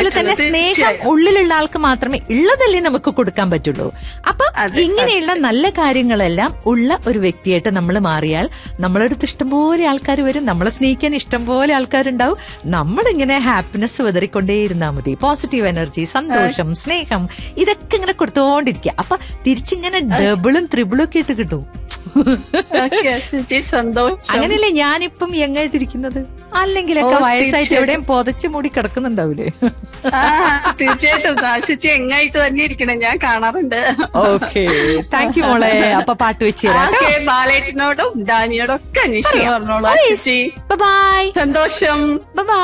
അതേപോലെ തന്നെ പറ്റുന്നത് സ്നേഹം തീർച്ചയായും. ഉള്ളിലുള്ള ആൾക്ക് മാത്രമേ ഉള്ളതല്ലേ നമുക്ക് കൊടുക്കാൻ പറ്റുള്ളൂ അപ്പൊ അതെ, ഇങ്ങനെയുള്ള നല്ല കാര്യങ്ങളെല്ലാം ഉള്ള ഒരു വ്യക്തിയായിട്ട് നമ്മൾ മാറിയാൽ നമ്മളടുത്ത് ഇഷ്ടംപോലെ ആൾക്കാർ വരും നമ്മളെ സ്നേഹിക്കാൻ ഇഷ്ടംപോലെ ആൾക്കാരുണ്ടാവും നമ്മളിങ്ങനെ ഹാപ്പിനെസ് വിതറിക്കൊണ്ടേയിരുന്നാൽ മതി പോസിറ്റീവ് എനർജി സന്തോഷം സ്നേഹം ഇതൊക്കെ ഇങ്ങനെ കൊടുത്തോണ്ടിരിക്കുക അപ്പൊ തിരിച്ചിങ്ങനെ ഡബിളും ത്രിബിളും ഒക്കെ ഇട്ട് കിട്ടും ഓക്കെ ചേച്ചി സന്തോഷം അങ്ങനെയല്ലേ ഞാനിപ്പം യങ്ങായിട്ടിരിക്കുന്നത് അല്ലെങ്കിലൊക്കെ ഓ, വയസ്സായിട്ട് തീർച്ചയായും. എവിടെയും പൊതച്ച് മൂടി കിടക്കുന്നുണ്ടാവില്ലേ ആ തീർച്ചയായിട്ടും ആ ചേച്ചി എങ്ങായിട്ട് തന്നെ ഇരിക്കണം ഞാൻ കാണാറുണ്ട് ഓക്കെ താങ്ക് യു മോളെ അപ്പൊ പാട്ട് വെച്ച് തരാം ഓക്കെ ബാലേറ്റിനോടും ഡാനിയോടും ഒക്കെ അന്വേഷണം പറഞ്ഞോളൂ ആ ചേച്ചി ബൈ സന്തോഷം ബൈ